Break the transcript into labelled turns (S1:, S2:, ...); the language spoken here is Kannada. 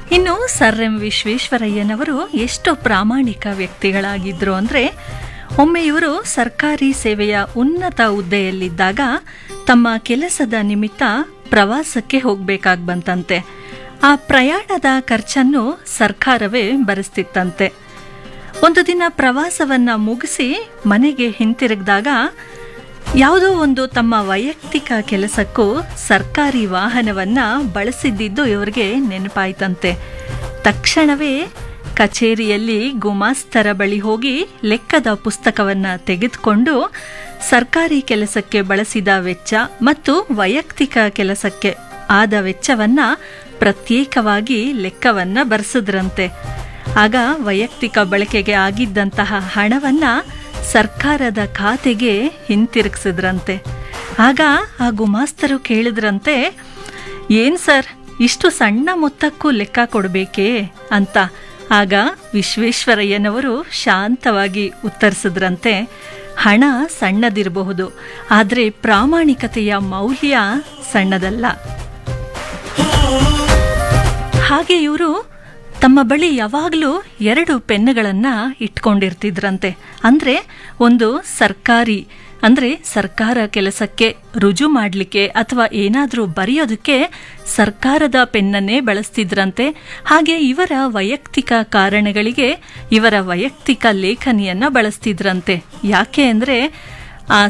S1: ಇನ್ನು ಸರ್ ಎಂ ವಿಶ್ವೇಶ್ವರಯ್ಯನವರು ಎಷ್ಟು ಪ್ರಾಮಾಣಿಕ ವ್ಯಕ್ತಿಗಳಾಗಿದ್ರು ಅಂದರೆ ಒಮ್ಮೆ ಇವರು ಸರ್ಕಾರಿ ಸೇವೆಯ ಉನ್ನತ ಹುದ್ದೆಯಲ್ಲಿದ್ದಾಗ ತಮ್ಮ ಕೆಲಸದ ನಿಮಿತ್ತ ಪ್ರವಾಸಕ್ಕೆ ಹೋಗಬೇಕಾಗಿ ಬಂತಂತೆ ಆ ಪ್ರಯಾಣದ ಖರ್ಚನ್ನು ಸರ್ಕಾರವೇ ಭರಿಸ್ತಿತ್ತಂತೆ ಒಂದು ದಿನ ಪ್ರವಾಸವನ್ನ ಮುಗಿಸಿ ಮನೆಗೆ ಹಿಂತಿರುಗಿದಾಗ ಯಾವುದೋ ಒಂದು ತಮ್ಮ ವೈಯಕ್ತಿಕ ಕೆಲಸಕ್ಕೂ ಸರ್ಕಾರಿ ವಾಹನವನ್ನ ಬಳಸಿದ್ದಿದ್ದು ಇವರಿಗೆ ನೆನಪಾಯ್ತಂತೆ ತಕ್ಷಣವೇ ಕಚೇರಿಯಲ್ಲಿ ಗುಮಾಸ್ತರ ಬಳಿ ಹೋಗಿ ಲೆಕ್ಕದ ಪುಸ್ತಕವನ್ನ ತೆಗೆದುಕೊಂಡು ಸರ್ಕಾರಿ ಕೆಲಸಕ್ಕೆ ಬಳಸಿದ ವೆಚ್ಚ ಮತ್ತು ವೈಯಕ್ತಿಕ ಕೆಲಸಕ್ಕೆ ಆದ ವೆಚ್ಚವನ್ನ ಪ್ರತ್ಯೇಕವಾಗಿ ಲೆಕ್ಕವನ್ನ ಬರೆಸಿದ್ರಂತೆ ಆಗ ವೈಯಕ್ತಿಕ ಬಳಕೆಗೆ ಆಗಿದ್ದಂತಹ ಹಣವನ್ನ ಸರ್ಕಾರದ ಖಾತೆಗೆ ಹಿಂತಿರುಗಿಸಿದ್ರಂತೆ ಆಗ ಆ ಗುಮಾಸ್ತರು ಕೇಳಿದ್ರಂತೆ ಏನ್ ಸರ್ ಇಷ್ಟು ಸಣ್ಣ ಮೊತ್ತಕ್ಕೂ ಲೆಕ್ಕ ಕೊಡಬೇಕೇ ಅಂತ ಆಗ ವಿಶ್ವೇಶ್ವರಯ್ಯನವರು ಶಾಂತವಾಗಿ ಉತ್ತರಿಸಿದ್ರಂತೆ ಹಣ ಸಣ್ಣದಿರಬಹುದು ಆದರೆ ಪ್ರಾಮಾಣಿಕತೆಯ ಮೌಲ್ಯ ಸಣ್ಣದಲ್ಲ ಹಾಗೆ ಇವರು ತಮ್ಮ ಬಳಿ ಯಾವಾಗಲೂ ಎರಡು ಪೆನ್ನುಗಳನ್ನು ಇಟ್ಕೊಂಡಿರ್ತಿದ್ರಂತೆ ಅಂದರೆ ಒಂದು ಸರ್ಕಾರಿ ಅಂದರೆ ಸರ್ಕಾರ ಕೆಲಸಕ್ಕೆ ರುಜು ಮಾಡಲಿಕ್ಕೆ ಅಥವಾ ಏನಾದರೂ ಬರೆಯೋದಕ್ಕೆ ಸರ್ಕಾರದ ಪೆನ್ನನ್ನೇ ಬಳಸ್ತಿದ್ರಂತೆ ಹಾಗೆ ಇವರ ವೈಯಕ್ತಿಕ ಕಾರಣಗಳಿಗೆ ಇವರ ವೈಯಕ್ತಿಕ ಲೇಖನಿಯನ್ನ ಬಳಸ್ತಿದ್ರಂತೆ ಯಾಕೆ ಅಂದರೆ